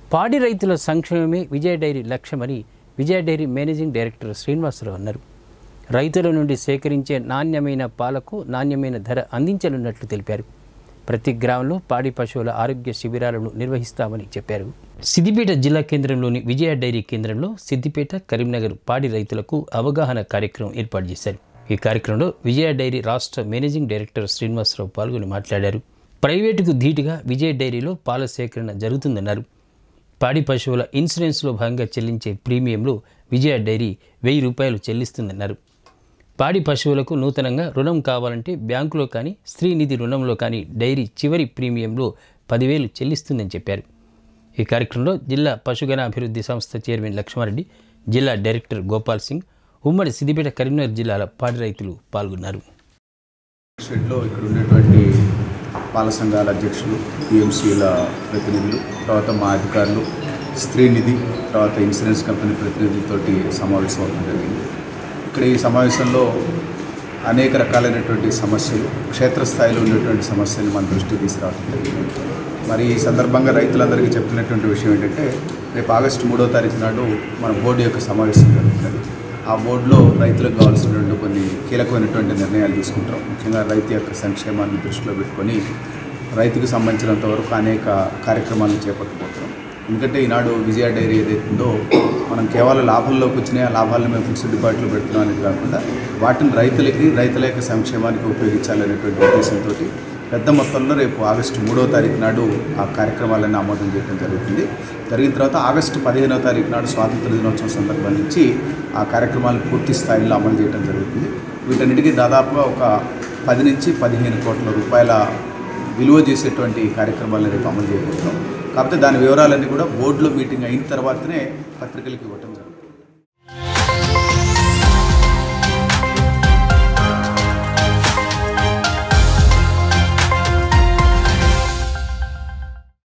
పాడి రైతుల సంక్షేమమే విజయ డైరీ లక్ష్యమని Vijaya dairy managing director Srinivasa Rao అన్నారు రైతుల నుండి సేకరించే నాణ్యమైన పాలకు నాణ్యమైన ధర అందించనున్నట్లు తెలిపారు ప్రతి గ్రామంలో పాడి పశువుల ఆరోగ్య శిబిరాలను నిర్వహిస్తామని చెప్పారు సిద్దిపేట జిల్లా కేంద్రంలోని విజయ డైరీ కేంద్రంలో సిద్దిపేట కరీంనగర్ పాడి రైతులకు అవగాహన కార్యక్రమం ఏర్పాటు చేశారు ఈ కార్యక్రమంలో విజయ డైరీ రాష్ట్ర మేనేజింగ్ డైరెక్టర్ శ్రీనివాసరావు పాల్గొని మాట్లాడారు ప్రైవేటుకు ధీటుగా విజయ డైరీలో పాల సేకరణ జరుగుతుందన్నారు పాడి పశువుల ఇన్సూరెన్స్లో భాగంగా చెల్లించే ప్రీమియంలో విజయ డైరీ వెయ్యి రూపాయలు చెల్లిస్తుందన్నారు పాడి పశువులకు నూతనంగా రుణం కావాలంటే బ్యాంకులో కానీ స్త్రీ నిధి రుణంలో కానీ డైరీ చివరి ప్రీమియంలో పదివేలు చెల్లిస్తుందని చెప్పారు ఈ కార్యక్రమంలో జిల్లా పశుగణ అభివృద్ధి సంస్థ చైర్మన్ లక్ష్మారెడ్డి జిల్లా డైరెక్టర్ గోపాల్ సింగ్ ఉమ్మడి సిద్దిపేట కరీంనగర్ జిల్లాల పాడి రైతులు పాల్గొన్నారు షెడ్లో ఇక్కడ ఉన్నటువంటి పాల సంఘాల అధ్యక్షులు పిఎంసీల ప్రతినిధులు తర్వాత మా అధికారులు స్త్రీ నిధి తర్వాత ఇన్సూరెన్స్ కంపెనీ ప్రతినిధులతోటి సమావేశం అవడం జరిగింది ఇక్కడ ఈ సమావేశంలో అనేక రకాలైనటువంటి సమస్యలు క్షేత్రస్థాయిలో ఉన్నటువంటి సమస్యలు మన దృష్టికి తీసుకురావడం జరిగింది మరి ఈ సందర్భంగా రైతులందరికీ చెప్పినటువంటి విషయం ఏంటంటే రేపు ఆగస్టు మూడో తారీఖు నాడు మన బోర్డు యొక్క సమావేశం జరుగుతున్నది ఆ బోర్డులో రైతులకు కావాల్సినటువంటి కొన్ని కీలకమైనటువంటి నిర్ణయాలు తీసుకుంటాం ముఖ్యంగా రైతు యొక్క సంక్షేమాన్ని దృష్టిలో పెట్టుకొని రైతుకు సంబంధించినంత వరకు అనేక కార్యక్రమాలను చేపట్టబోతున్నాం ఎందుకంటే ఈనాడు విజయ డైరీ ఏదైతుందో మనం కేవలం లాభంలోకి వచ్చినాయి ఆ లాభాలను మేము ఫిక్స్డ్ డిపాజిట్లో పెడుతున్నాం అనేది కాకుండా వాటిని రైతులకి రైతుల యొక్క సంక్షేమానికి ఉపయోగించాలనేటువంటి ఉద్దేశంతో పెద్ద మొత్తంలో రేపు ఆగస్టు మూడో తారీఖు నాడు ఆ కార్యక్రమాలన్నీ ఆమోదం చేయడం జరుగుతుంది జరిగిన తర్వాత ఆగస్టు పదిహేనో తారీఖు నాడు స్వాతంత్ర దినోత్సవం సందర్భం నుంచి ఆ కార్యక్రమాలు పూర్తి స్థాయిలో అమలు చేయడం జరుగుతుంది వీటన్నిటికీ దాదాపుగా ఒక పది నుంచి పదిహేను కోట్ల రూపాయల విలువ చేసేటువంటి కార్యక్రమాలను రేపు అమలు చేయబోతున్నాం కాకపోతే దాని వివరాలన్నీ కూడా బోర్డులో మీటింగ్ అయిన తర్వాతనే పత్రికలకు ఇవ్వటం జరుగుతుంది